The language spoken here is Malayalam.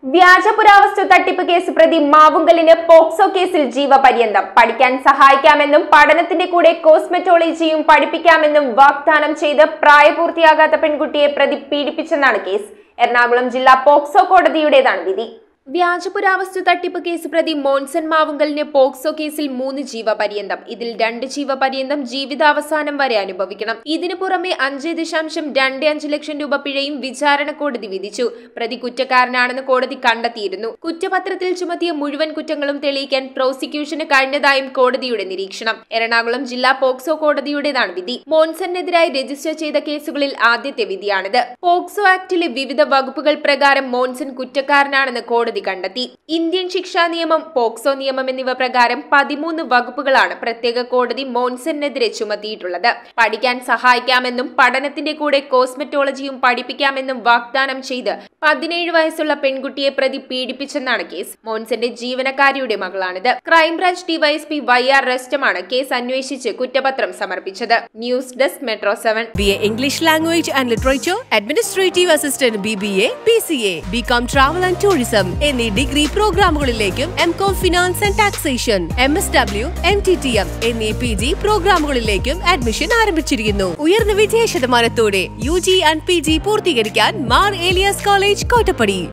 വ്യാജ പുരാവസ്തു തട്ടിപ്പ് കേസ് പ്രതി മാവുങ്കലിന് പോക്സോ കേസിൽ ജീവപര്യന്തം പഠിക്കാൻ സഹായിക്കാമെന്നും പഠനത്തിന്റെ കൂടെ കോസ്മെറ്റോളജിയും പഠിപ്പിക്കാമെന്നും വാഗ്ദാനം ചെയ്ത് പ്രായപൂർത്തിയാകാത്ത പെൺകുട്ടിയെ പ്രതി പീഡിപ്പിച്ചെന്നാണ് കേസ് എറണാകുളം ജില്ലാ പോക്സോ കോടതിയുടേതാണ് വിധി വ്യാജ പുരാവസ്തു തട്ടിപ്പ് കേസ് പ്രതി മോൻസൺ മാവുങ്കലിന് പോക്സോ കേസിൽ മൂന്ന് ജീവപര്യന്തം ഇതിൽ രണ്ട് ജീവപര്യന്തം ജീവിതാവസാനം വരെ അനുഭവിക്കണം ഇതിനു പുറമെ അഞ്ച് ദശാംശം രണ്ട് അഞ്ച് ലക്ഷം രൂപ പിഴയും വിചാരണ കോടതി വിധിച്ചു പ്രതി കുറ്റക്കാരനാണെന്ന് കോടതി കണ്ടെത്തിയിരുന്നു കുറ്റപത്രത്തിൽ ചുമത്തിയ മുഴുവൻ കുറ്റങ്ങളും തെളിയിക്കാൻ പ്രോസിക്യൂഷന് കഴിഞ്ഞതായും കോടതിയുടെ നിരീക്ഷണം എറണാകുളം ജില്ലാ പോക്സോ കോടതിയുടേതാണ് വിധി മോൻസണിനെതിരായി രജിസ്റ്റർ ചെയ്ത കേസുകളിൽ ആദ്യത്തെ വിധിയാണിത് പോക്സോ ആക്ടിലെ വിവിധ വകുപ്പുകൾ പ്രകാരം മോൻസൺ കുറ്റക്കാരനാണെന്ന് കോടതി കണ്ടെത്തി ഇന്ത്യൻ ശിക്ഷാ നിയമം പോക്സോ നിയമം എന്നിവ പ്രകാരം പതിമൂന്ന് വകുപ്പുകളാണ് പ്രത്യേക കോടതി മോൻസണിനെതിരെ ചുമത്തിയിട്ടുള്ളത് പഠിക്കാൻ സഹായിക്കാമെന്നും പഠനത്തിന്റെ കൂടെ കോസ്മെറ്റോളജിയും പഠിപ്പിക്കാമെന്നും വാഗ്ദാനം ചെയ്ത് പതിനേഴ് വയസ്സുള്ള പെൺകുട്ടിയെ പ്രതി പീഡിപ്പിച്ചെന്നാണ് കേസ് മോൻസന്റെ ജീവനക്കാരിയുടെ മകളാണിത് ക്രൈംബ്രാഞ്ച് ഡിവൈഎസ്പി വൈ ആർ റെസ്റ്റമാണ് കേസ് അന്വേഷിച്ച് കുറ്റപത്രം സമർപ്പിച്ചത് news desk metro seven BA English Language and Literature, Administrative Assistant BBA, PCA, BCom Travel and Tourism എന്നീ ഡിഗ്രി പ്രോഗ്രാമുകളിലേക്കും M com finance and taxation M S W M T T M എന്നീ പി ജി പ്രോഗ്രാമുകളിലേക്കും അഡ്മിഷൻ ആരംഭിച്ചിരിക്കുന്നു ഉയർന്ന വിജയ ശതമാനത്തോടെ U G and P G പൂർത്തീകരിക്കാൻ മാർ ഏലിയാസ് കോളേജ് കോട്ടപ്പടി